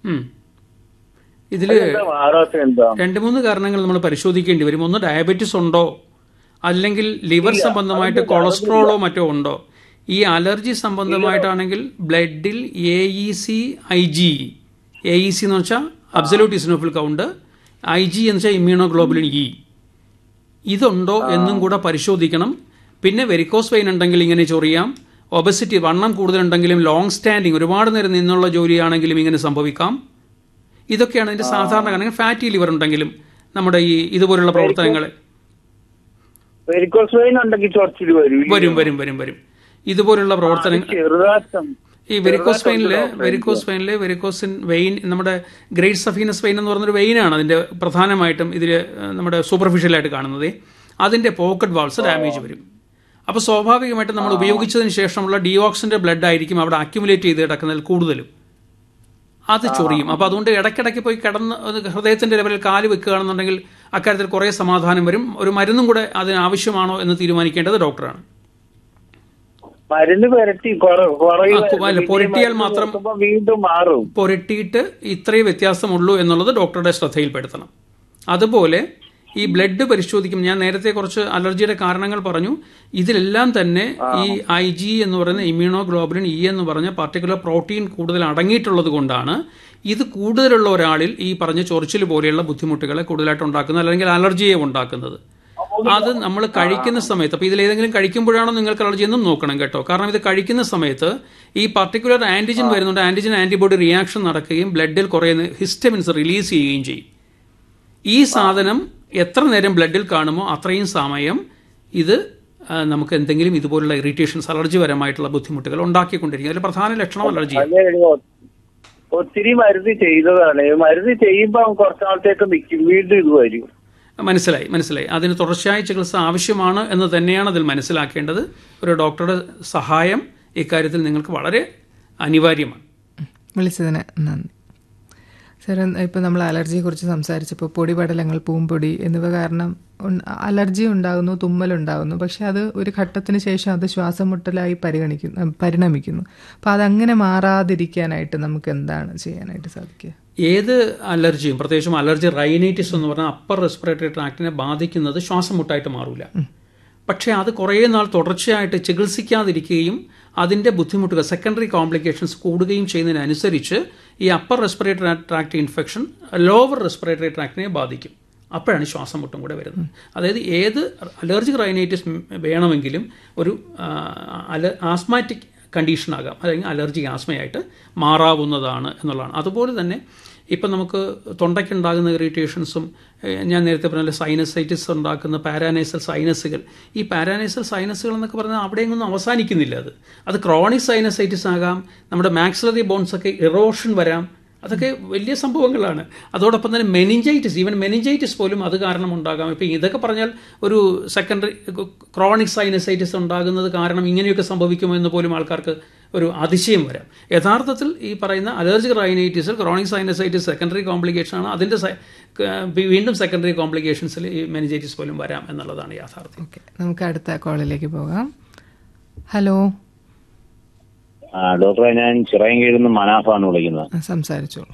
ഉം. ഇതിൽ എന്താ മാറാത്ത എന്താ രണ്ട് മൂന്ന് കാരണങ്ങൾ നമ്മൾ പരിശോധിക്കേണ്ടി വരും ഒന്ന് ഡയബറ്റിസ് ഉണ്ടോ അല്ലെങ്കിൽ ലിവർ സംബന്ധമായിട്ട് കൊളസ്ട്രോളോ മറ്റോ ഉണ്ടോ ഈ അലർജി സംബന്ധമായിട്ടാണെങ്കിൽ ബ്ലഡിൽ A E C I G A E C എന്ന് വെച്ചാൽ absolute eosinophil count I G എന്ന് വെച്ചാൽ ഇമ്മ്യൂണോഗ്ലോബുലിൻ ഇ ഇതുണ്ടോ എന്നും കൂടെ പരിശോധിക്കണം പിന്നെ വെരിക്കോസ് വെയിൻ ഉണ്ടെങ്കിൽ ഇങ്ങനെ ചൊറിയാം ഒബസിറ്റി വണ്ണം കൂടുതലുണ്ടെങ്കിലും ലോങ് സ്റ്റാൻഡിങ് ഒരുപാട് നേരം നിന്നുള്ള ജോലിയാണെങ്കിലും ഇങ്ങനെ സംഭവിക്കാം ഇതൊക്കെയാണ് ഇതിന്റെ സാധാരണ കാരണം ഫാറ്റി ലിവർ ഉണ്ടെങ്കിലും നമ്മുടെ ഈ ഇതുപോലുള്ള പ്രവർത്തനങ്ങൾ വെരിക്കോസ് വെയിൻ ഉണ്ടെങ്കിൽ ചൊറച്ചിൽ വരും വരും വരും വരും വരും ഇതുപോലുള്ള പ്രവർത്തനങ്ങൾ ചെറുതാട്ടം ഈ വെരിക്കോസ് വെയിനില് വെരിക്കോസ് വെയിനില് വെരിക്കോസിൻ വെയിൻ നമ്മുടെ ഗ്രേറ്റ് സഫീനസ് വെയിൻ എന്ന് പറഞ്ഞൊരു വെയിനാണ് അതിന്റെ പ്രധാനമായിട്ടും ഇതിൽ നമ്മുടെ സൂപ്പർഫിഷ്യലായിട്ട് കാണുന്നത് അതിന്റെ പോക്കറ്റ് വാൾസ് ഡാമേജ് വരും അപ്പോൾ സ്വാഭാവികമായിട്ടും നമ്മൾ ഉപയോഗിച്ചതിന് ശേഷമുള്ള ഡിയോക്സിന്റെ ബ്ലഡ് ആയിരിക്കും അവിടെ അക്യുമുലേറ്റ് ചെയ്ത് കിടക്കുന്നതിൽ കൂടുതലും അത് ചൊറിയും അപ്പോൾ അതുകൊണ്ട് ഇടയ്ക്കിടയ്ക്ക് പോയി കിടന്ന് അത് ഹൃദയത്തിന്റെ ലെവലിൽ കാല് വെക്കുകയാണെന്നുണ്ടെങ്കിൽ അക്കാര്യത്തിൽ കുറേ സമാധാനം വരും ഒരു മരുന്നും കൂടെ അതിന് ആവശ്യമാണോ എന്ന് തീരുമാനിക്കേണ്ടത് ഡോക്ടറാണ് മരുന്ന് പുരട്ടി കുറ- കുറയും. ആ, അല്ല, പുരട്ടിയാൽ മരുന്ന് മാത്രം- കൊടുക്കുമ്പോ വീണ്ടും മാറും പുരട്ടിയിട്ട് ഇത്രയേ വ്യത്യാസമുള്ളൂ എന്നുള്ളത് ഡോക്ടറുടെ ശ്രദ്ധയിൽപ്പെടുത്തണം അതുപോലെ ഈ ബ്ലഡ് പരിശോധിക്കും ഞാൻ നേരത്തെ കുറച്ച് അലർജിയുടെ കാരണങ്ങൾ പറഞ്ഞു ഇതിലെല്ലാം തന്നെ ഈ ഐ ജി എന്ന് പറയുന്ന ഇമ്മ്യൂണോഗ്ലോബുലിൻ ഇ എന്ന് പറഞ്ഞ പർട്ടിക്കുലർ പ്രോട്ടീൻ കൂടുതൽ അടങ്ങിയിട്ടുള്ളത് കൊണ്ടാണ് ഇത് കൂടുതലുള്ള ഒരാളിൽ ഈ പറഞ്ഞ ചൊറിച്ചിൽ പോലെയുള്ള ബുദ്ധിമുട്ടുകളെ കൂടുതലായിട്ട് ഉണ്ടാക്കുന്നത് അല്ലെങ്കിൽ അലർജിയെ ഉണ്ടാക്കുന്നത് അത് നമ്മൾ കഴിക്കുന്ന സമയത്ത് അപ്പോൾ ഇതിലേതെങ്കിലും കഴിക്കുമ്പോഴാണോ നിങ്ങൾക്ക് അലർജി എന്നും നോക്കണം കേട്ടോ കാരണം ഇത് കഴിക്കുന്ന സമയത്ത് ഈ പർട്ടിക്കുലർ ആന്റിജൻ വരുന്നുണ്ട് ആന്റിജൻ ആന്റിബോഡി റിയാക്ഷൻ നടക്കുകയും ബ്ലഡിൽ കുറേ ഹിസ്റ്റമിൻസ് റിലീസ് ചെയ്യുകയും ചെയ്യും ഈ സാധനം എത്ര നേരം ബ്ലഡിൽ കാണുമോ അത്രയും സമയം ഇത് ആ, നമുക്ക് എന്തെങ്കിലും ഇതുപോലുള്ള ഇറിറ്റേഷൻസ് അലർജി പരമായിട്ടുള്ള ബുദ്ധിമുട്ടുകൾ ഉണ്ടാക്കിക്കൊണ്ടിരിക്കും അതിൽ പ്രധാന ലക്ഷണം അലർജി അല്ലേ, ഒ- ഒത്തിരി മരുന്ന് ചെയ്തതാണ് മരുന്ന് ചെയ്യുമ്പോ കുറച്ചാളത്തേക്ക് നിൽക്കും വീണ്ടും ഇത് വരും മനസ്സിലായി മനസ്സിലായി അതിന് തുടർച്ചയായ ചികിത്സ ആവശ്യമാണ് എന്ന് തന്നെയാണ് അതിൽ മനസ്സിലാക്കേണ്ടത് ഒരു ഡോക്ടറുടെ സഹായം ഇക്കാര്യത്തിൽ നിങ്ങൾക്ക് വളരെ അനിവാര്യമാണ് വിളിച്ചതിന് നന്ദി സാർ ഇപ്പോൾ നമ്മൾ അലർജിയെ കുറിച്ച് സംസാരിച്ചപ്പോൾ പൊടിപടലങ്ങൾ പൂമ്പൊടി എന്നിവ കാരണം ഉൺ- അലർജി ഉണ്ടാകുന്നു തുമ്മലുണ്ടാകുന്നു പക്ഷെ അത് ഒരു ഘട്ടത്തിന് ശേഷം അത് ശ്വാസം മുട്ടലായി പരിഗണിക്കുന്നു അഹ് പരിണമിക്കുന്നു അപ്പോൾ അതങ്ങനെ മാറാതിരിക്കാനായിട്ട് നമുക്ക് എന്താണ് ചെയ്യാനായിട്ട് സാധിക്കുക ഏത് അലർജിയും പ്രത്യേകിച്ചും അലർജി റൈനൈറ്റിസ് എന്ന് പറഞ്ഞാൽ അപ്പർ റെസ്പിറേറ്ററി ട്രാക്റ്റിനെ ബാധിക്കുന്നത് ശ്വാസം മുട്ടായിട്ട് മാറൂല പക്ഷേ അത് കുറേ നാൾ തുടർച്ചയായിട്ട് ചികിത്സിക്കാതിരിക്കുകയും അതിന്റെ ബുദ്ധിമുട്ടുകൾ സെക്കൻഡറി കോംപ്ലിക്കേഷൻസ് കൂടുകയും ചെയ്യുന്നതിനനുസരിച്ച് ഈ upper respiratory tract infection lower respiratory ട്രാക്റ്റിനെ ബാധിക്കും അപ്പോഴാണ് ശ്വാസം മുട്ടും കൂടെ വരുന്നത് അതായത് ഏത് അലർജിക് റൈനൈറ്റിസ് വേണമെങ്കിലും ഒരു ആ, അല ആസ്മാറ്റിക് കണ്ടീഷനാകാം അല്ലെങ്കിൽ അലർജിക് ആസ്മയായിട്ട് മാറാവുന്നതാണ് എന്നുള്ളതാണ് അതുപോലെ തന്നെ ഇപ്പം നമുക്ക് തൊണ്ടയ്ക്കുണ്ടാകുന്ന ഇറിറ്റേഷൻസും ഏഹ്, ഞാൻ നേരത്തെ പറഞ്ഞ സൈനസൈറ്റിസ് ഉണ്ടാക്കുന്ന പാരാനൈസൽ സൈനസുകൾ ഈ പാരാനൈസൽ സൈനസുകൾ എന്നൊക്കെ പറഞ്ഞാൽ അവിടെയൊന്നും അവസാനിക്കുന്നില്ല അത് അത് ക്രോണിക് സൈനസൈറ്റിസ് ആകാം നമ്മുടെ മാക്സിലറി ബോൺസ് ഒക്കെ ഇറോഷൻ വരാം അതൊക്കെ വലിയ സംഭവങ്ങളാണ് അതോടൊപ്പം തന്നെ മെനിഞ്ചൈറ്റിസ് ഈവൻ മെനിഞ്ചൈറ്റിസ് പോലും അത് കാരണം ഉണ്ടാകാം ഇപ്പം ഇതൊക്കെ പറഞ്ഞാൽ ഒരു സെക്കൻഡറി ക്രോണിക് സൈനസൈറ്റിസ് ഉണ്ടാകുന്നത് കാരണം ഇങ്ങനെയൊക്കെ സംഭവിക്കുമോ എന്ന് പോലും ആൾക്കാർക്ക് ഒരു അതിശയം വരാം യഥാർത്ഥത്തിൽ ഈ പറയുന്ന അലർജിക് റൈനൈറ്റിസിൽ ക്രോണിക് സൈനസൈറ്റിസ് സെക്കൻഡറി കോംപ്ലിക്കേഷൻ ആണ് അതിൻ്റെ സെ- ക- വീണ്ടും സെക്കൻഡറി കോംപ്ലിക്കേഷൻസിൽ ഈ മെനിഞ്ചൈറ്റിസ് പോലും വരാം എന്നുള്ളതാണ് യാഥാർത്ഥ്യം ഓക്കെ നമുക്ക് അടുത്ത കോളിലേക്ക് പോകാം ഹലോ ആ, ഡോക്ടറെ ഞാൻ ചിറയൻകീഴിൽ നിന്ന് മനാഫാണ് വിളിക്കുന്നത് ആ, സംസാരിച്ചോളൂ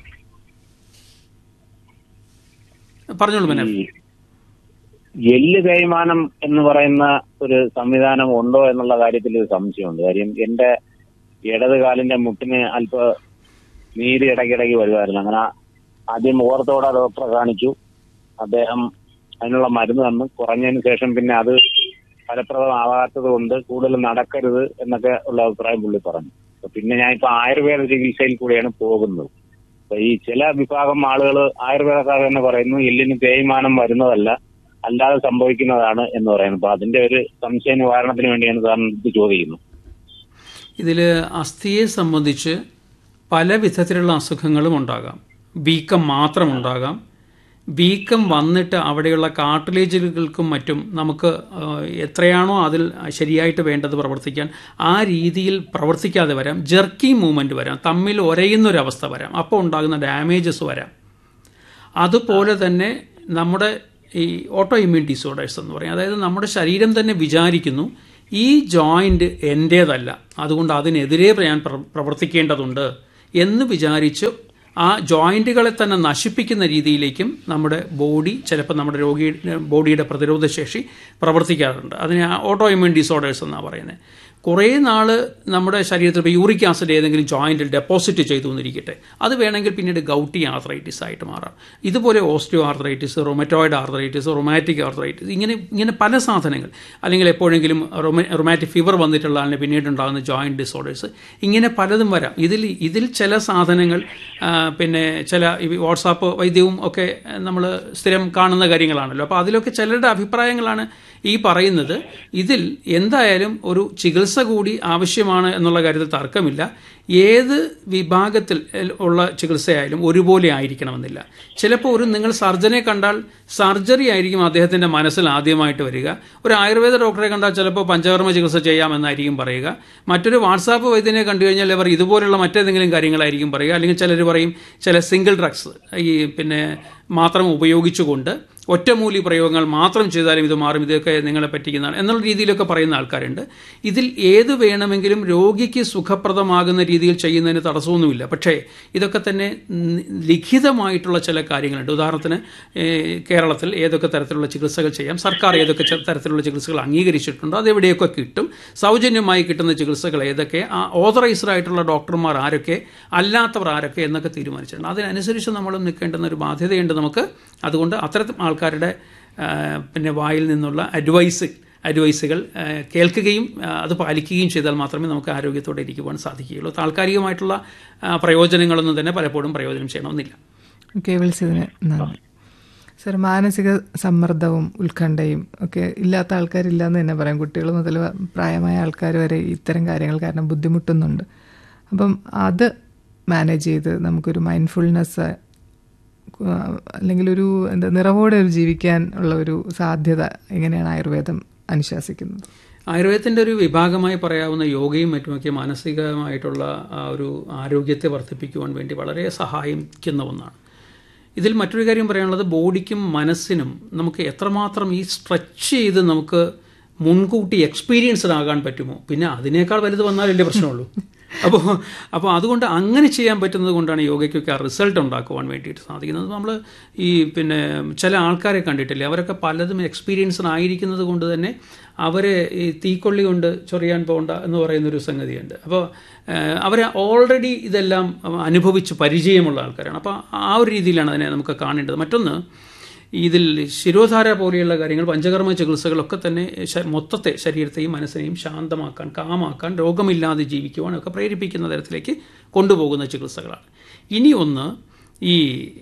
പറഞ്ഞോളൂ മനെ ഈ എല്ല് തേയ്മാനം എന്ന് പറയുന്ന ഒരു സംവിധാനം ഉണ്ടോ എന്നുള്ള കാര്യത്തിൽ ഒരു സംശയമുണ്ട് കാര്യം എന്റെ ഇടത് കാലിന്റെ മുട്ടിന് അല്പ നീര് ഇടയ്ക്കിടയ്ക്ക് വരുമായിരുന്നു അങ്ങനെ ആദ്യം ഓർത്തോടെ ഡോക്ടറെ കാണിച്ചു അദ്ദേഹം അതിനുള്ള മരുന്ന് തന്നു കുറഞ്ഞതിന് ശേഷം പിന്നെ അത് ഫലപ്രദമാകാത്തത് കൊണ്ട് കൂടുതൽ നടക്കരുത് എന്നൊക്കെ ഉള്ള അഭിപ്രായം പുള്ളി പറഞ്ഞു അപ്പൊ പിന്നെ ഞാൻ ഇപ്പൊ ആയുർവേദ ചികിത്സയിൽ കൂടിയാണ് പോകുന്നത് അപ്പൊ ഈ ചില വിഭാഗം ആളുകൾ ആയുർവേദക്കാർ തന്നെ പറയുന്നു എല്ലിന് തേയ്മാനം വരുന്നതല്ല അല്ലാതെ സംഭവിക്കുന്നതാണ് എന്ന് പറയുന്നു അപ്പൊ അതിന്റെ ഒരു സംശയ നിവാരണത്തിന് വേണ്ടിയാണ് സാറിന് ഇത് ചോദിക്കുന്നത് ഇതിൽ അസ്ഥിയെ സംബന്ധിച്ച് പല വിധത്തിലുള്ള അസുഖങ്ങളും ഉണ്ടാകാം വീക്കം മാത്രം ഉണ്ടാകാം വീക്കം വന്നിട്ട് അവിടെയുള്ള കാർട്ടിലേജുകൾക്കും മറ്റും നമുക്ക് ആ, എത്രയാണോ അതിൽ ശരിയായിട്ട് വേണ്ടത് പ്രവർത്തിക്കാൻ ആ രീതിയിൽ പ്രവർത്തിക്കാതെ വരാം ജെർക്കി മൂവ്മെന്റ് വരാം തമ്മിൽ ഒരയുന്നൊരവസ്ഥ വരാം അപ്പോൾ ഉണ്ടാകുന്ന ഡാമേജസ് വരാം അതുപോലെ തന്നെ നമ്മുടെ ഈ ഓട്ടോ ഇമ്മ്യൂൺ ഡിസോർഡേഴ്സ് എന്ന് പറയും അതായത് നമ്മുടെ ശരീരം തന്നെ വിചാരിക്കുന്നു ഈ ജോയിന്റ് എൻ്റേതല്ല അതുകൊണ്ട് അതിനെതിരെ ഞാൻ പ്ര- പ്രവർത്തിക്കേണ്ടതുണ്ട് എന്ന് വിചാരിച്ച് ആ ജോയിന്റുകളെ തന്നെ നശിപ്പിക്കുന്ന രീതിയിലേക്കും നമ്മുടെ ബോഡി ചിലപ്പോൾ നമ്മുടെ രോഗി ബോഡിയുടെ പ്രതിരോധ ശേഷി പ്രവർത്തിക്കാറുണ്ട് അതിന് ഓട്ടോ ഇമ്യൂൺ ഡിസോർഡേഴ്സ് എന്നാണ് പറയുന്നത് കുറേ നാൾ നമ്മുടെ ശരീരത്തിൽ ഇപ്പോൾ യൂറിക് ആസിഡ് ഏതെങ്കിലും ജോയിന്റിൽ ഡെപ്പോസിറ്റ് ചെയ്തു എന്നിരിക്കട്ടെ അത് വേണമെങ്കിൽ പിന്നീട് ഗൗട്ടി ആർത്രൈറ്റിസ് ആയിട്ട് മാറാം ഇതുപോലെ osteoarthritis rheumatoid arthritis rheumatic arthritis ഇങ്ങനെ ഇങ്ങനെ പല സാധനങ്ങൾ അല്ലെങ്കിൽ എപ്പോഴെങ്കിലും റൊമാറ്റിക് ഫീവർ വന്നിട്ടുള്ള ആളിന് പിന്നീട് ഉണ്ടാകുന്ന ജോയിന്റ് ഡിസോർഡേഴ്സ് ഇങ്ങനെ പലതും വരാം ഇതിൽ ഇതിൽ ചില സാധനങ്ങൾ ആ, പിന്നെ ചില ഈ വാട്സാപ്പ് വൈദ്യവും ഒക്കെ നമ്മൾ സ്ഥിരം കാണുന്ന കാര്യങ്ങളാണല്ലോ അപ്പോൾ അതിലൊക്കെ ചിലരുടെ അഭിപ്രായങ്ങളാണ് ഈ പറയുന്നത് ഇതിൽ എന്തായാലും ഒരു ചികിത്സ കൂടി ആവശ്യമാണ് എന്നുള്ള കാര്യത്തിൽ തർക്കമില്ല ഏത് വിഭാഗത്തിൽ ഉള്ള ചികിത്സയായാലും ഒരുപോലെ ആയിരിക്കണമെന്നില്ല ചിലപ്പോൾ ഒരു നിങ്ങൾ സർജനെ കണ്ടാൽ സർജറി ആയിരിക്കും അദ്ദേഹത്തിന്റെ മനസ്സിൽ ആദ്യമായിട്ട് വരിക ഒരു ആയുർവേദ ഡോക്ടറെ കണ്ടാൽ ചിലപ്പോൾ പഞ്ചകർമ്മ ചികിത്സ ചെയ്യാമെന്നായിരിക്കും പറയുക മറ്റൊരു വാട്സാപ്പ് വൈദ്യനെ കണ്ടു കഴിഞ്ഞാൽ അവർ ഇതുപോലുള്ള മറ്റേതെങ്കിലും കാര്യങ്ങളായിരിക്കും പറയുക അല്ലെങ്കിൽ ചിലർ പറയും ചില സിംഗിൾ ഡ്രഗ്സ് ഈ പിന്നെ മാത്രം ഉപയോഗിച്ചുകൊണ്ട് ഒറ്റമൂലി പ്രയോഗങ്ങൾ മാത്രം ചെയ്താലും ഇത് മാറും ഇതൊക്കെ നിങ്ങളെ പറ്റിക്കുന്നതാണ് എന്നുള്ള രീതിയിലൊക്കെ പറയുന്ന ആൾക്കാരുണ്ട് ഇതിൽ ഏത് വേണമെങ്കിലും രോഗിക്ക് സുഖപ്രദമാകുന്ന രീതിയിൽ ചെയ്യുന്നതിന് തടസ്സമൊന്നുമില്ല പക്ഷേ ഇതൊക്കെ തന്നെ നി- ലിഖിതമായിട്ടുള്ള ചില കാര്യങ്ങളുണ്ട് ഉദാഹരണത്തിന് ഏഹ്, കേരളത്തിൽ ഏതൊക്കെ തരത്തിലുള്ള ചികിത്സകൾ ചെയ്യാം സർക്കാർ ഏതൊക്കെ ചെ- തരത്തിലുള്ള ചികിത്സകൾ അംഗീകരിച്ചിട്ടുണ്ടോ അതെവിടെയൊക്കെ കിട്ടും സൗജന്യമായി കിട്ടുന്ന ചികിത്സകൾ ഏതൊക്കെ ആ ഓതറൈസ്ഡ് ആയിട്ടുള്ള ഡോക്ടർമാർ ആരൊക്കെ അല്ലാത്തവർ ആരൊക്കെ എന്നൊക്കെ തീരുമാനിച്ചിട്ടുണ്ട് അതിനനുസരിച്ച് നമ്മൾ നിൽക്കേണ്ടുന്ന ഒരു ബാധ്യതയുണ്ട് നമുക്ക് അതുകൊണ്ട് അത്തരത്തിൽ ആൾക്കാരുടെ ആ, പിന്നെ വായിൽ നിന്നുള്ള അഡ്വൈസ് അഡ്വൈസുകൾ ആ, കേൾക്കുകയും ആ, അത് പാലിക്കുകയും ചെയ്താൽ മാത്രമേ നമുക്ക് ആരോഗ്യത്തോടെ ഇരിക്കുവാൻ സാധിക്കുകയുള്ളൂ താൽക്കാലികമായിട്ടുള്ള ആ, പ്രയോജനങ്ങളൊന്നും തന്നെ പലപ്പോഴും പ്രയോജനം ചെയ്യണമെന്നില്ല ഓക്കെ വിളിച്ചതിന് നന്ദി സർ മാനസിക സമ്മർദ്ദവും ഉത്കണ്ഠയും ഒക്കെ ഇല്ലാത്ത ആൾക്കാരില്ല എന്ന് തന്നെ പറയാം കുട്ടികൾ മുതൽ പ്രായമായ ആൾക്കാർ വരെ ഇത്തരം കാര്യങ്ങൾ കാരണം ബുദ്ധിമുട്ടുന്നുണ്ട് അപ്പം അത് മാനേജ് ചെയ്ത് നമുക്കൊരു മൈൻഡ്ഫുൾനെസ് അല്ലെങ്കിൽ ഒരു എന്താ നിറവോടെ ഒരു ജീവിക്കാൻ ഉള്ള ഒരു സാധ്യത എങ്ങനെയാണ് ആയുർവേദം അനുശാസിക്കുന്നത് ആയുർവേദത്തിൻ്റെ ഒരു വിഭാഗമായി പറയാവുന്ന യോഗയും മറ്റുമൊക്കെ മാനസികമായിട്ടുള്ള ആ ഒരു ആരോഗ്യത്തെ വർദ്ധിപ്പിക്കുവാൻ വേണ്ടി വളരെ സഹായിക്കുന്ന ഒന്നാണ് ഇതിൽ മറ്റൊരു കാര്യം പറയാനുള്ളത് ബോഡിക്കും മനസ്സിനും നമുക്ക് എത്രമാത്രം ഈ സ്ട്രെച്ച് ചെയ്ത് നമുക്ക് മുൻകൂട്ടി എക്സ്പീരിയൻസ്ഡ് ആകാൻ പറ്റുമോ പിന്നെ അതിനേക്കാൾ വലുത് വന്നാലല്ലേ പ്രശ്നമുള്ളൂ അപ്പോൾ അപ്പോൾ അതുകൊണ്ട് അങ്ങനെ ചെയ്യാൻ പറ്റുന്നത് കൊണ്ടാണ് യോഗയ്ക്കൊക്കെ ആ റിസൾട്ട് ഉണ്ടാക്കുവാൻ വേണ്ടിയിട്ട് സാധിക്കുന്നത് നമ്മൾ ഈ പിന്നെ ചില ആൾക്കാരെ കണ്ടിട്ടില്ലേ അവരൊക്കെ പലതും എക്സ്പീരിയൻസ്ഡ് ആയിരിക്കുന്നത് കൊണ്ട് തന്നെ അവരെ ഈ തീക്കൊള്ളി കൊണ്ട് ചൊറിയാൻ പോകണ്ട എന്ന് പറയുന്നൊരു സംഗതിയുണ്ട് അപ്പോൾ അവർ ഓൾറെഡി ഇതെല്ലാം അനുഭവിച്ച് പരിചയമുള്ള ആൾക്കാരാണ് അപ്പോൾ ആ ഒരു രീതിയിലാണ് അതിനെ നമുക്ക് കാണേണ്ടത് മറ്റൊന്ന് ഇതിൽ ശിരോധാര പോലെയുള്ള കാര്യങ്ങൾ പഞ്ചകർമ്മ ചികിത്സകളൊക്കെ തന്നെ ശ- മൊത്തത്തെ ശരീരത്തെയും മനസ്സിനെയും ശാന്തമാക്കാൻ കാമാക്കാൻ രോഗമില്ലാതെ ജീവിക്കുവാൻ ഒക്കെ പ്രേരിപ്പിക്കുന്ന തരത്തിലേക്ക് കൊണ്ടുപോകുന്ന ചികിത്സകളാണ് ഇനി ഒന്ന് ഈ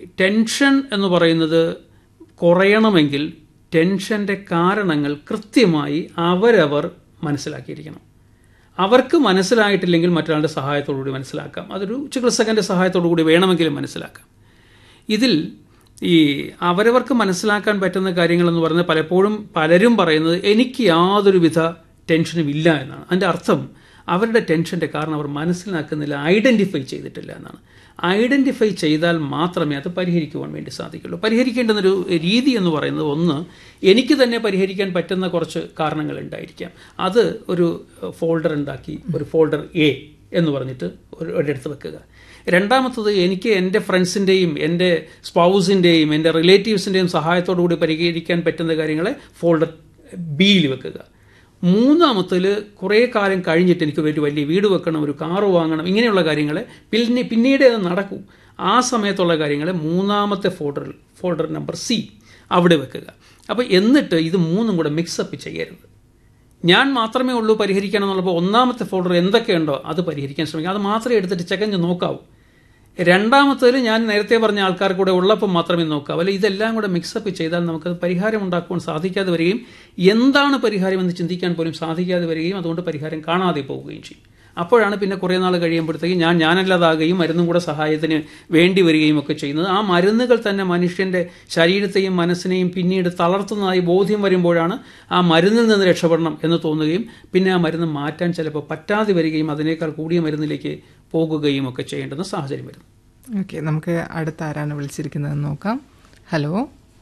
ടെൻഷൻ എന്ന് പറയുന്നത് കുറയണമെങ്കിൽ ടെൻഷൻ്റെ കാരണങ്ങൾ കൃത്യമായി അവരവർ മനസ്സിലാക്കിയിരിക്കണം അവർക്ക് മനസ്സിലായിട്ടില്ലെങ്കിൽ മറ്റൊരാളുടെ സഹായത്തോടുകൂടി മനസ്സിലാക്കാം അതൊരു ചികിത്സകന്റെ സഹായത്തോടുകൂടി വേണമെങ്കിലും മനസ്സിലാക്കാം ഇതിൽ ഈ അവരവർക്ക് മനസ്സിലാക്കാൻ പറ്റുന്ന കാര്യങ്ങളെന്ന് പറയുന്നത് പലപ്പോഴും പലരും പറയുന്നത് എനിക്ക് യാതൊരുവിധ ടെൻഷനും ഇല്ല എന്നാണ് അതിൻ്റെ അർത്ഥം അവരുടെ ടെൻഷൻ്റെ കാരണം അവർ മനസ്സിലാക്കുന്നില്ല ഐഡൻറ്റിഫൈ ചെയ്തിട്ടില്ല എന്നാണ് ഐഡൻറ്റിഫൈ ചെയ്താൽ മാത്രമേ അത് പരിഹരിക്കുവാൻ വേണ്ടി സാധിക്കുള്ളൂ പരിഹരിക്കേണ്ടുന്നൊരു രീതി എന്ന് പറയുന്നത് ഒന്ന് എനിക്ക് തന്നെ പരിഹരിക്കാൻ പറ്റുന്ന കുറച്ച് കാരണങ്ങൾ ഉണ്ടായിരിക്കാം അത് ഒരു ഫോൾഡർ ഉണ്ടാക്കി ഒരു ഫോൾഡർ എ എന്ന് പറഞ്ഞിട്ട് ഒരു ഒരിടത്ത് വെക്കുക രണ്ടാമത്തത് എനിക്ക് എൻ്റെ ഫ്രണ്ട്സിൻ്റെയും എൻ്റെ സ്പൗസിൻ്റെയും എൻ്റെ റിലേറ്റീവ്സിൻ്റെയും സഹായത്തോടു കൂടി പരിഹരിക്കാൻ പറ്റുന്ന കാര്യങ്ങളെ ഫോൾഡർ ബിയിൽ വെക്കുക മൂന്നാമത്തിൽ കുറേ കാലം കഴിഞ്ഞിട്ട് എനിക്ക് ഒരു വലിയ വീട് വെക്കണം ഒരു കാറ് വാങ്ങണം ഇങ്ങനെയുള്ള കാര്യങ്ങൾ പിന്നെ പിന്നീട് അത് നടക്കും ആ സമയത്തുള്ള കാര്യങ്ങളെ മൂന്നാമത്തെ ഫോൾഡറിൽ ഫോൾഡർ നമ്പർ സി അവിടെ വെക്കുക അപ്പോൾ എന്നിട്ട് ഇത് മൂന്നും കൂടെ മിക്സപ്പ് ചെയ്യരുത് ഞാൻ മാത്രമേ ഉള്ളൂ പരിഹരിക്കണം എന്നുള്ളപ്പോൾ ഒന്നാമത്തെ ഫോൾഡർ എന്തൊക്കെയുണ്ടോ അത് പരിഹരിക്കാൻ ശ്രമിക്കുക അത് മാത്രമേ എടുത്തിട്ട് ചെക്കഞ്ഞ് നോക്കാവൂ രണ്ടാമത്തേൽ ഞാൻ നേരത്തെ പറഞ്ഞ ആൾക്കാർ കൂടെ ഉള്ളപ്പോൾ മാത്രമേ നോക്കാവൂ അല്ലെ ഇതെല്ലാം കൂടെ മിക്സപ്പ് ചെയ്താൽ നമുക്കത് പരിഹാരം ഉണ്ടാക്കുവാൻ സാധിക്കാതെ വരികയും എന്താണ് പരിഹാരം എന്ന് ചിന്തിക്കാൻ പോലും സാധിക്കാതെ വരികയും അതുകൊണ്ട് പരിഹാരം കാണാതെ പോവുകയും ചെയ്യും അപ്പോഴാണ് പിന്നെ കുറേ നാൾ കഴിയുമ്പോഴത്തേക്കും ഞാൻ ഞാനല്ലാതാകുകയും മരുന്നും കൂടെ സഹായത്തിന് വേണ്ടി വരികയും ഒക്കെ ചെയ്യുന്നത് ആ മരുന്നുകൾ തന്നെ മനുഷ്യന്റെ ശരീരത്തെയും മനസ്സിനെയും പിന്നീട് തളർത്തുന്നതായി ബോധ്യം വരുമ്പോഴാണ് ആ മരുന്നിൽ നിന്ന് രക്ഷപ്പെടണം എന്ന് തോന്നുകയും പിന്നെ ആ മരുന്ന് മാറ്റാൻ ചിലപ്പോൾ പറ്റാതെ വരികയും അതിനേക്കാൾ കൂടിയ മരുന്നിലേക്ക് പോകുകയും ഒക്കെ ചെയ്യേണ്ടുന്ന സാഹചര്യം വരുന്നു ഓക്കെ നമുക്ക് അടുത്ത ആരാണ് വിളിച്ചിരിക്കുന്നതെന്ന് നോക്കാം ഹലോ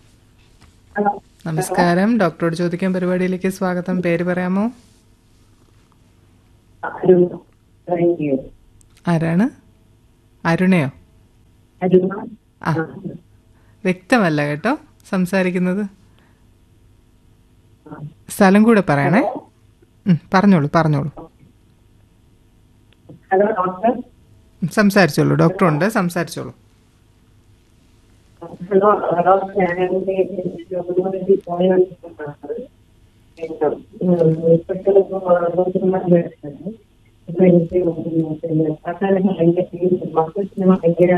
നമസ്കാരം ഡോക്ടറോട് ചോദിക്കാൻ പരിപാടിയിലേക്ക് സ്വാഗതം പേര് പറയാമോ ആരാണ് അരുണയോ അരുമ ആ വ്യക്തമല്ല കേട്ടോ സംസാരിക്കുന്നത് സ്ഥലം കൂടെ പറയണേ ഉം, പറഞ്ഞോളൂ പറഞ്ഞോളൂ ഹലോ ഡോക്ടർ ഉം, സംസാരിച്ചോളൂ ഡോക്ടറുണ്ട് സംസാരിച്ചോളൂ ഹലോ ഡോക്ടർ ഞാൻ എൻ്റെ ജോലിക്ക് പോയി വന്നിട്ടുണ്ടായിരുന്നത്. പിന്നെ ഇപ്പോഴത്തെ ഇപ്പൊ എനിക്ക് പിന്നെ പത്താലും ഭയങ്കര മക്കൾക്ക് ഭയങ്കര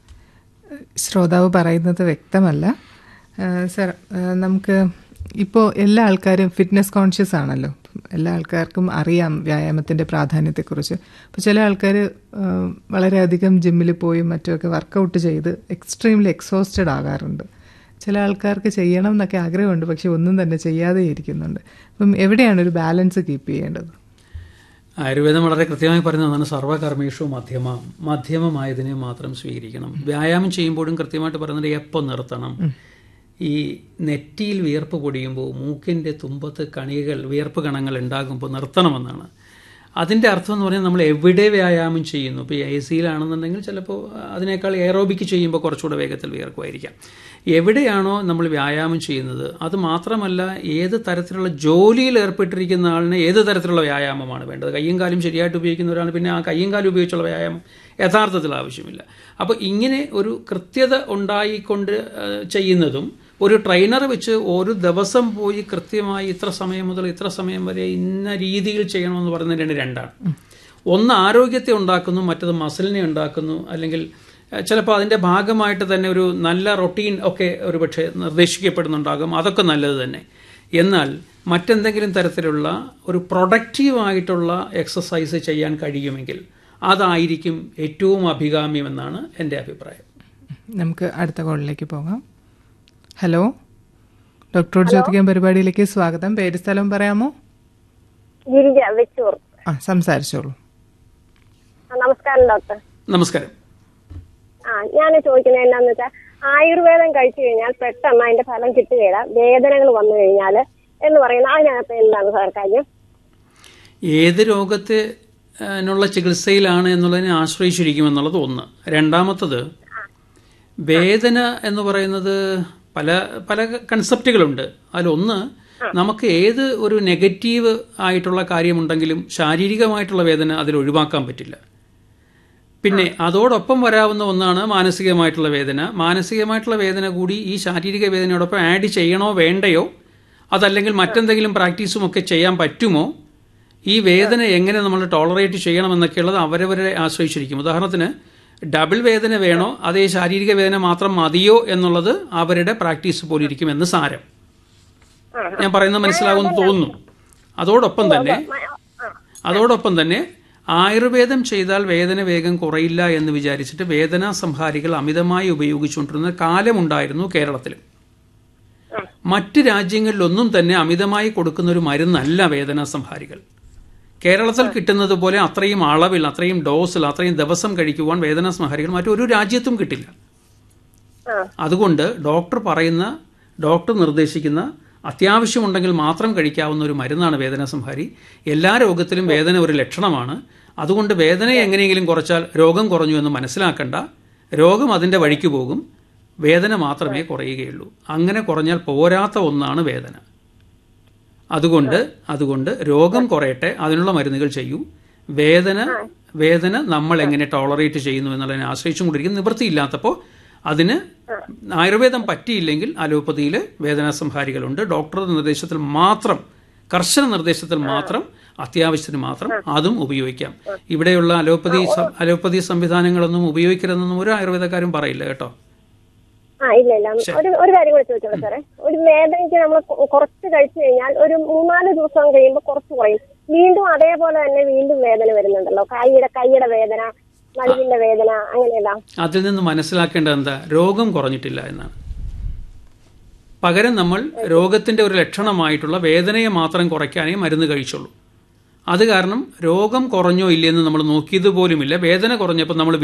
ശ്രോതാവ് പറയുന്നത് വ്യക്തമല്ല ആ, സർ ആ, നമുക്ക് ഇപ്പോൾ എല്ലാ ആൾക്കാരും ഫിറ്റ്നസ് കോൺഷ്യസ് ആണല്ലോ എല്ലാ ആൾക്കാർക്കും അറിയാം വ്യായാമത്തിൻ്റെ പ്രാധാന്യത്തെക്കുറിച്ച് അപ്പോൾ ചില ആൾക്കാർ വളരെയധികം ജിമ്മിൽ പോയി മറ്റുമൊക്കെ വർക്കൗട്ട് ചെയ്ത് എക്സ്ട്രീംലി എക്സോസ്റ്റഡ് ആകാറുണ്ട് ചില ആൾക്കാർക്ക് ചെയ്യണം എന്നൊക്കെ ആഗ്രഹമുണ്ട് പക്ഷെ ഒന്നും തന്നെ ചെയ്യാതെ ഇരിക്കുന്നുണ്ട് അപ്പം എവിടെയാണ് ഒരു ബാലൻസ് കീപ്പ് ചെയ്യേണ്ടത് ആയുർവേദം വളരെ കൃത്യമായി പറയുന്നതാണ് സർവകർമ്മേഷു മധ്യമ മധ്യമമായതിനെ മാത്രം സ്വീകരിക്കണം വ്യായാമം ചെയ്യുമ്പോഴും കൃത്യമായിട്ട് പറയുന്നത് എപ്പോൾ നിർത്തണം ഈ നെറ്റിയിൽ വിയർപ്പ് പൊടിയുമ്പോൾ മൂക്കിൻ്റെ തുമ്പത്ത് കണികകൾ വിയർപ്പ് കണങ്ങൾ ഉണ്ടാകുമ്പോൾ നിർത്തണമെന്നാണ് അതിൻ്റെ അർത്ഥം എന്ന് പറഞ്ഞാൽ നമ്മൾ എവിടെ വ്യായാമം ചെയ്യുന്നു ഇപ്പോൾ എ സിയിലാണെന്നുണ്ടെങ്കിൽ ചിലപ്പോൾ അതിനേക്കാൾ എയറോബിക്ക് ചെയ്യുമ്പോൾ കുറച്ചുകൂടെ വേഗത്തിൽ വിയർക്കുമായിരിക്കാം എവിടെയാണോ നമ്മൾ വ്യായാമം ചെയ്യുന്നത് അത് മാത്രമല്ല ഏത് തരത്തിലുള്ള ജോലിയിൽ ഏർപ്പെട്ടിരിക്കുന്ന ആളിന് ഏത് തരത്തിലുള്ള വ്യായാമമാണ് വേണ്ടത് കയ്യും കാലും ശരിയായിട്ട് ഉപയോഗിക്കുന്ന ഒരാൾ പിന്നെ ആ കയ്യും കാലും ഉപയോഗിച്ചുള്ള വ്യായാമം യഥാർത്ഥത്തിൽ ആവശ്യമില്ല അപ്പോൾ ഇങ്ങനെ ഒരു കൃത്യത ഉണ്ടായിക്കൊണ്ട് ആ, ചെയ്യുന്നതും ഒരു ട്രെയിനർ വെച്ച് ഒരു ദിവസം പോയി കൃത്യമായി ഇത്ര സമയം മുതൽ ഇത്ര സമയം വരെ ഇന്ന രീതിയിൽ ചെയ്യണമെന്ന് പറയുന്നത് രണ്ട് രണ്ടാണ് ഒന്ന് ആരോഗ്യത്തെ ഉണ്ടാക്കുന്നു മറ്റത് മസിലിനെ ഉണ്ടാക്കുന്നു അല്ലെങ്കിൽ ചിലപ്പോൾ അതിൻ്റെ ഭാഗമായിട്ട് തന്നെ ഒരു നല്ല റൊട്ടീൻ ഒക്കെ ഒരു പക്ഷേ നിർദ്ദേശിക്കപ്പെടുന്നുണ്ടാകും അതൊക്കെ നല്ലത് തന്നെ എന്നാൽ മറ്റെന്തെങ്കിലും തരത്തിലുള്ള ഒരു പ്രൊഡക്റ്റീവായിട്ടുള്ള എക്സസൈസ് ചെയ്യാൻ കഴിയുമെങ്കിൽ അതായിരിക്കും ഏറ്റവും അഭികാമ്യമെന്നാണ് എൻ്റെ അഭിപ്രായം നമുക്ക് അടുത്ത കോളിലേക്ക് പോകാം ഹലോ ഡോക്ടറോട് ചോദിക്കാൻ പരിപാടിയിലേക്ക് സ്വാഗതം പേര് സ്ഥലം പറയാമോ ഗിരിജ വെച്ചൂർ ആ സംസാരിച്ചോളൂ ആ, നമസ്കാരം ഡോക്ടർ നമസ്കാരം ആ ഞാൻ ചോദിക്കുന്നത് എന്താന്ന് വെച്ചാൽ ആയുർവേദം കഴിച്ചു കഴിഞ്ഞാൽ പെട്ടെന്ന് അതിന്റെ ഫലം കിട്ടുകയില്ല വേദനകൾ വന്നു കഴിഞ്ഞാൽ എന്ന് പറയുന്നത് അതിനകത്ത് എന്താണ് സാർ കാര്യം ഏത് രോഗത്തെ ആ, നുള്ള ചികിത്സയിലാണ് എന്നുള്ളതിനെ ആശ്രയിച്ചിരിക്കും എന്നുള്ളത് ഒന്ന് രണ്ടാമത്തത് വേദന എന്ന് പറയുന്നത് പല പല കൺസെപ്റ്റുകളുണ്ട് അതിലൊന്ന് നമുക്ക് ഏത് ഒരു നെഗറ്റീവ് ആയിട്ടുള്ള കാര്യമുണ്ടെങ്കിലും ശാരീരികമായിട്ടുള്ള വേദന അതിൽ ഒഴിവാക്കാൻ പറ്റില്ല പിന്നെ അതോടൊപ്പം വരാവുന്ന ഒന്നാണ് മാനസികമായിട്ടുള്ള വേദന മാനസികമായിട്ടുള്ള വേദന കൂടി ഈ ശാരീരിക വേദനയോടൊപ്പം ആഡ് ചെയ്യണോ വേണ്ടയോ അതല്ലെങ്കിൽ മറ്റെന്തെങ്കിലും പ്രാക്ടീസും ഒക്കെ ചെയ്യാൻ പറ്റുമോ ഈ വേദന എങ്ങനെ നമ്മൾ ടോളറേറ്റ് ചെയ്യണമെന്നൊക്കെയുള്ളത് അവരവരെ ആശ്രയിച്ചിരിക്കും ഉദാഹരണത്തിന് ഡബിൾ വേദന വേണോ അതേ ശാരീരിക വേദന മാത്രം മതിയോ എന്നുള്ളത് അവരുടെ പ്രാക്ടീസ് പോലെ ഇരിക്കും എന്ന് സാരം ഞാൻ പറയുന്നത് മനസ്സിലാകുമെന്ന് തോന്നുന്നു അതോടൊപ്പം തന്നെ അതോടൊപ്പം തന്നെ ആയുർവേദം ചെയ്താൽ വേദന വേഗം കുറയില്ല എന്ന് വിചാരിച്ചിട്ട് വേദനാ സംഹാരികൾ അമിതമായി ഉപയോഗിച്ചുകൊണ്ടിരുന്ന കാലമുണ്ടായിരുന്നു കേരളത്തിൽ മറ്റ് രാജ്യങ്ങളിലൊന്നും തന്നെ അമിതമായി കൊടുക്കുന്ന ഒരു മരുന്നല്ല വേദനാ സംഹാരികൾ കേരളത്തിൽ കിട്ടുന്നത് പോലെ അത്രയും അളവിൽ അത്രയും ഡോസിൽ അത്രയും ദിവസം കഴിക്കുവാൻ വേദനാ സംഹാരികൾ മറ്റൊരു രാജ്യത്തും കിട്ടില്ല അതുകൊണ്ട് ഡോക്ടർ പറയുന്ന ഡോക്ടർ നിർദ്ദേശിക്കുന്ന അത്യാവശ്യമുണ്ടെങ്കിൽ മാത്രം കഴിക്കാവുന്ന ഒരു മരുന്നാണ് വേദന സംഹാരി എല്ലാ രോഗത്തിലും വേദന ഒരു ലക്ഷണമാണ് അതുകൊണ്ട് വേദനയെ എങ്ങനെയെങ്കിലും കുറച്ചാൽ രോഗം കുറഞ്ഞു എന്ന് മനസ്സിലാക്കണ്ട രോഗം അതിൻ്റെ വഴിക്ക് പോകും വേദന മാത്രമേ കുറയുകയുള്ളൂ അങ്ങനെ കുറഞ്ഞാൽ പോരാത്ത ഒന്നാണ് വേദന അതുകൊണ്ട് അതുകൊണ്ട് രോഗം കുറയട്ടെ അതിനുള്ള മരുന്നുകൾ ചെയ്യൂ വേദന വേദന നമ്മൾ എങ്ങനെ ടോളറേറ്റ് ചെയ്യുന്നു എന്നുള്ളതിനെ ആശ്രയിച്ചും കൊണ്ടിരിക്കും നിവൃത്തിയില്ലാത്തപ്പോൾ അതിന് ആയുർവേദം പറ്റിയില്ലെങ്കിൽ അലോപ്പതിയിൽ വേദനാ സംഹാരികളുണ്ട് ഡോക്ടറുടെ നിർദ്ദേശത്തിൽ മാത്രം കർശന നിർദ്ദേശത്തിൽ മാത്രം അത്യാവശ്യത്തിന് മാത്രം അതും ഉപയോഗിക്കാം ഇവിടെയുള്ള അലോപ്പതി സം- അലോപ്പതി സംവിധാനങ്ങളൊന്നും ഉപയോഗിക്കരുതെന്നൊന്നും ഒരു ആയുർവേദക്കാരും പറയില്ല കേട്ടോ ആ ഇല്ല ഇല്ല ഒരു ഒരു കാര്യം കൂടെ ചോദിച്ചോളൂ സാറേ ഒരു വേദനയ്ക്ക് നമ്മൾ കുറച്ച് കഴിച്ചു കഴിഞ്ഞാൽ ഒരു മൂന്നാല് ദിവസം കഴിയുമ്പോൾ കുറച്ച് കുറയും വീണ്ടും അതേപോലെ തന്നെ വീണ്ടും വേദന വരുന്നുണ്ടല്ലോ കൈയുടെ കൈയുടെ വേദന നടുവിന്റെ വേദന അങ്ങനെയെല്ലാം അതിൽ നിന്ന് മനസ്സിലാക്കേണ്ടത് എന്താ രോഗം കുറഞ്ഞിട്ടില്ല എന്നാണ് പകരം നമ്മൾ രോഗത്തിന്റെ ഒരു ലക്ഷണമായിട്ടുള്ള വേദനയെ മാത്രം കുറയ്ക്കാനേ മരുന്ന് കഴിച്ചുള്ളൂ അത് കാരണം രോഗം കുറഞ്ഞോ ഇല്ലയെന്ന് നമ്മൾ നോക്കിയത് പോലുമില്ല വേദന കുറഞ്ഞപ്പോൾ നമ്മൾ